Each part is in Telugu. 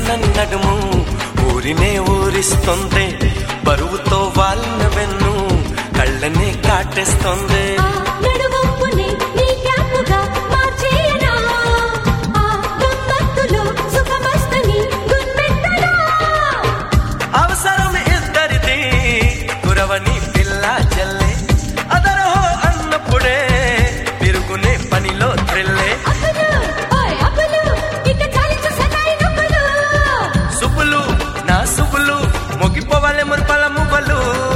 సన్నని నడుము ఊరినే ఊరిస్తుంది బరువుతో వాళ్ళ వెన్ను కళ్ళనే కాటేస్తుంది ఆ నడువంపుని నీ క్యాపుగా మార్చేయనా ఆ గమ్మత్తులో సుఖమస్తని గుర్పెట్టనా అవసరం ఇద్దరిది కురవని పిల్ల జల్లే అదరహో అన్నప్పుడే తిరుగునే పనిలో త్రిల్లే అప్పులు ఓయ్ అప్పులు ఇక చాలించు సన్నాయి నొప్పులు సుబ్బులు నా సుబ్బులు మొగిపోవాలి మురిపల మువ్వలు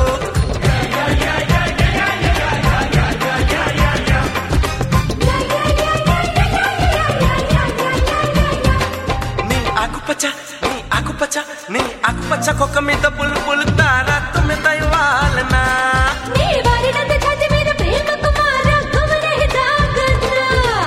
నీ ఆకుపచ్చ నీ ఆకుపచ్చ నీ ఆకుపచ్చ కుక్క మీద పులు పులు తారా తుమ్మె దైవాలనా నీ వారినంత ఛాతి మీద ప్రేమ కుమార గుమరే దాగన్నా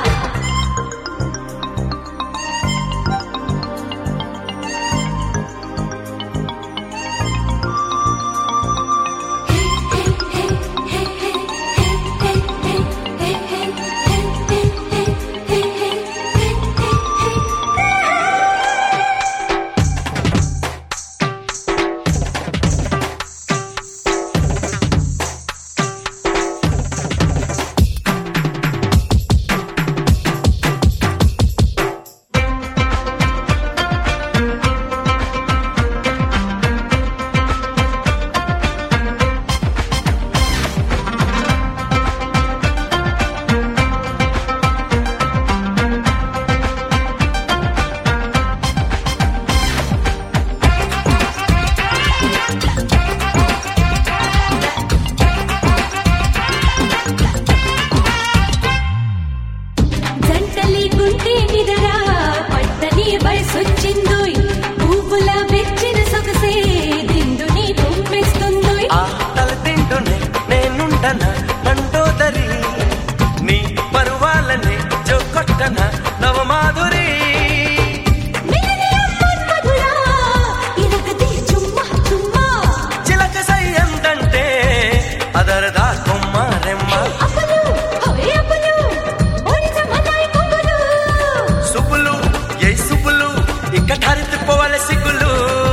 జంటలి గుంటే నిదరా పట్టని వయసొచ్చిందోయ్ పువ్వుల వెచ్చిన సొగసే దిండుని తుమ్మిస్తుందోయ్ ఆ తల తింటూనే నేనుండన మండోదరి నీ పరువాలని జోకొట్టన నవమాధురి మిలినియం మన్మధుడా ఇరగది చుమ్మా చుమ్మా చిలక సై ఎంతంటే అదరదా కొమ్మ రెమ్మ అప్పులు హోయ్ అప్పులు ఓడిచ మన్నాయి పొంగులు సుబ్బులు ఏ సుబ్బులు ఇక ఠారిత్తిపోవాలి సిగ్గులు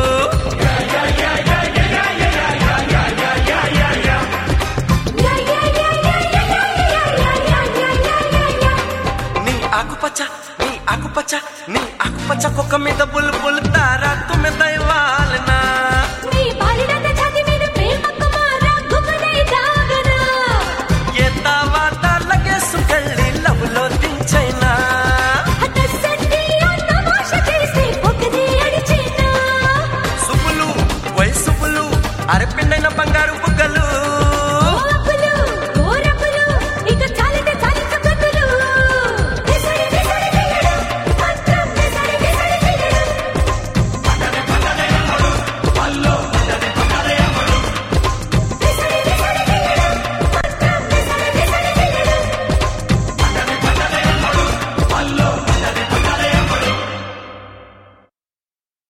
యా యా యా యా యా యా యా యా యా యా యా నీ ఆకుపచ్చ నీ ఆకుపచ్చ నీ ఆకుపచ్చ కుక్క మీద బుల్ బుల్ తారా తుమ్మె దైవాలనా నీ బాలినంత ఛాతి మీద ప్రేమ కుమార గుమరే దాగనా ఏ తావాత లగేసుకెళ్ళి లవ్లో దించైనా హతసండి తమాష చేసి ఒకది అడిచేనా సుబ్బులు వై సుబ్బులు అరపిండైన బంగారు